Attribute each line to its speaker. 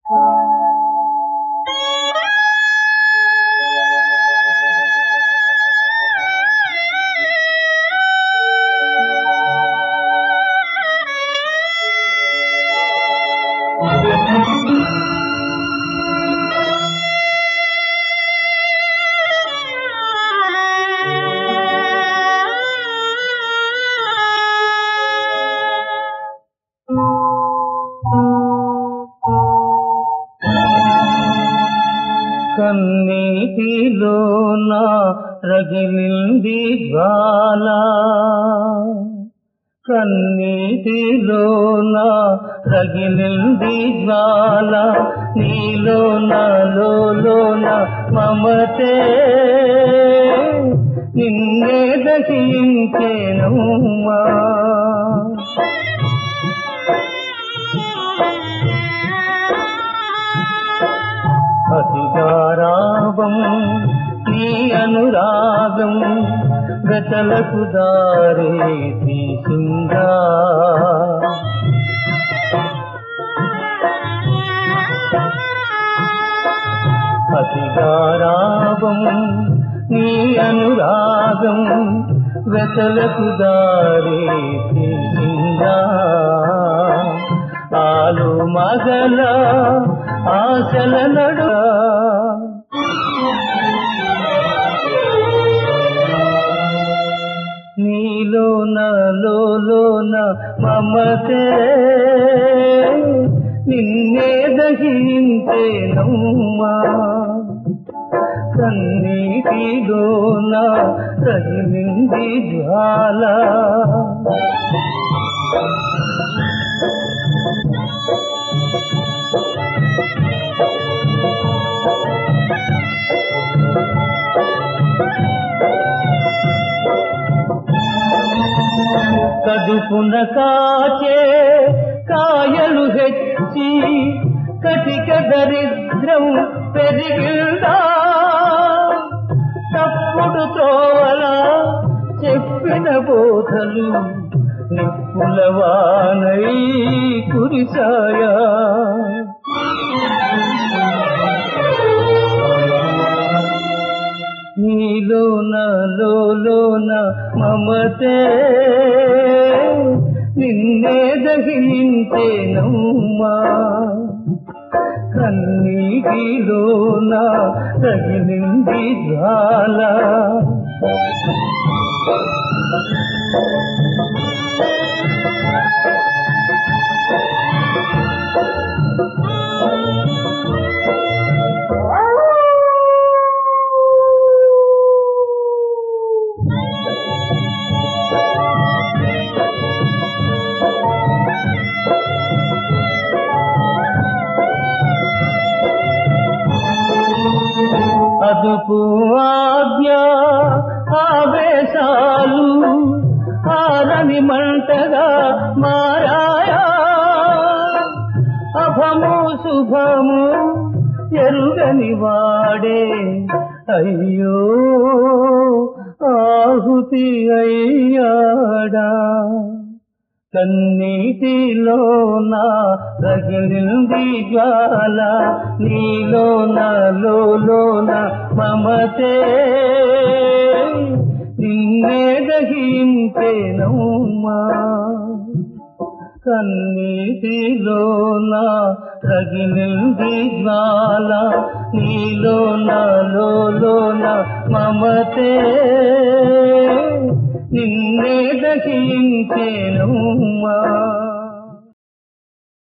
Speaker 1: కన్నీటిలోన రగిలింది జ్వాల కన్నీటిలోన రగిలింది జ్వాల నీలోన లోన మమతే నిన్నే దహించేనమ్మా అతిగారాభం నీ అనురాగం గతలకు దారే తీసిందా అతిగారాభం నీ అనురాగం వెతలకు దారే తీసిందా ఆలు మగల ఆశల నడు నీలోన లోన మమతే నిన్నే దహించేనమ్మా కన్నీటిలోన రగిలింది జ్వాల కడుపున కాచే కాయలు హెచ్చి కటిక దరిద్రం పెరిగిందా తప్పుడు త్రోవలా చెప్పిన బోధలు నిప్పుల వానై కురిసాయా నీలోన లోన మమతే నిన్నే దహించేనమ్మా కన్నీటిలోన తగిలింది జ్వాల అదుపు ఆజ్ఞ ఆవేశాలు ఆరని మంటగా మారాయా అభము శుభము ఎరుగని వాడే అయ్యో ఆహుతి అయ్యాడా కన్నీటిలోన రగిలింది జ్వాల నీలోన లోన మమతే నిన్నే దహించేనమ్మా కన్నీటిలోన రగిలింది జ్వాల నీలోన లోన మమతే నిన్నే దహించేనమ్మా